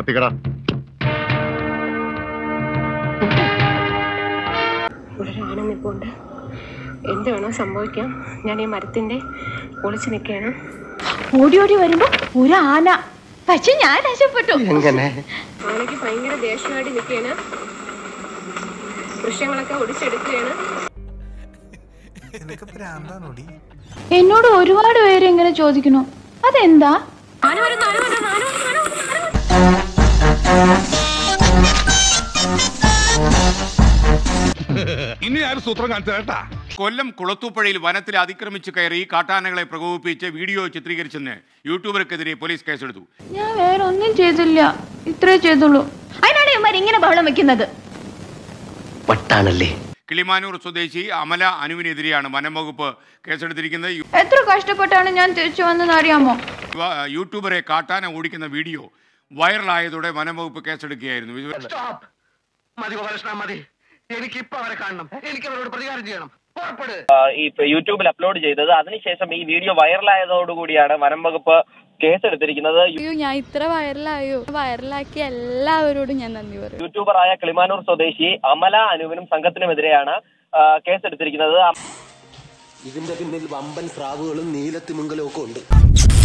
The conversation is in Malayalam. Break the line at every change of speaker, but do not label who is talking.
നിർത്തിക്കടാ
ഇവിടെ ഒരു ആന നിൽപ്പുണ്ട് എന്ത് വേണോ സംഭവിക്കാം ഞാൻ ഈ മരത്തിൻ്റെ ഒളിച്ച് നിൽക്കുകയാണ്
ഓടി ഓടി വരുമ്പോ ഒരു ആന പക്ഷെ ഞാൻ രക്ഷപ്പെട്ടു
ആനയ്ക്ക് ഭയങ്കര ദേഷ്യമായിട്ട് നിൽക്കുകയാണ് വൃക്ഷങ്ങളൊക്കെ ഒടിച്ചെടുക്കുകയാണ്
എന്നോട് ഒരുപാട് പേര് ഇങ്ങനെ ചോദിക്കുന്നു അതെന്താ
ആന വരുന്നു ആന വരുന്നു ആന വരുന്നു ആന വരുന്നു ആന വരുന്നു
ഇനി ആരും സൂത്രം കാണിച്ചു കേട്ടാ
കൊല്ലം കുളത്തൂപ്പുഴയിൽ വനത്തിൽ അതിക്രമിച്ച് കയറി കാട്ടാനകളെ പ്രകോപിപ്പിച്ച് വീഡിയോ ചിത്രീകരിച്ചെന്ന് യൂട്യൂബർക്കെതിരെ പോലീസ് കേസെടുത്തു
ഞാൻ വേറെ ഒന്നും ചെയ്തില്ല ഇത്രേ ചെയ്തുള്ളൂ അതിനാണ് ഇവന്മാർ ഇങ്ങനെ ബഹളം വെക്കുന്നത്
വട്ടാണല്ലേ
കിളിമാനൂർ സ്വദേശി അമല അനുവിനെതിരെയാണ് വനംവകുപ്പ് കേസെടുത്തിരിക്കുന്നത് യു-
എത്ര കഷ്ടപ്പെട്ടാണ് ഞാൻ തിരിച്ചു വന്നെന്ന് അറിയാമോ
യുവ- യൂട്യൂബറെ കാട്ടാന ഓടിക്കുന്ന വീഡിയോ വൈറലായതോടെ വനംവകുപ്പ് കേസെടുക്കുകയായിരുന്നു ഇത്
മതി ഗോപാലകൃഷ്ണ മതി എനിക്ക് ഇപ്പൊ അവരെ കാണണം എനിക്ക് അവരോട് പ്രതികാരം ചെയ്യണം പുറപ്പെട്
ഈ യൂട്യൂബിൽ അപ്ലോഡ് ചെയ്തത് അതിനുശേഷം ഈ വീഡിയോ വൈറലായതോടുകൂടിയാണ് വനം വകുപ്പ് കേസെടുത്തിരിക്കുന്നത്
അയ്യോ ഞാൻ ഇത്ര വൈറലായോ വൈറലാക്കിയ എല്ലാവരോടും ഞാൻ നന്ദി പറയും
യൂട്യൂബറായ കിളിമാനൂർ സ്വദേശി അമല അനുവിനും സംഘത്തിനുമെതിരെയാണ് ആ, കേസെടുത്തിരിക്കുന്നത്
ഇതിന്റെ പിന്നിൽ വമ്പൻ സ്രാവുകളും നീലത്തിമിങ്കലും ഒക്കെ ഉണ്ട്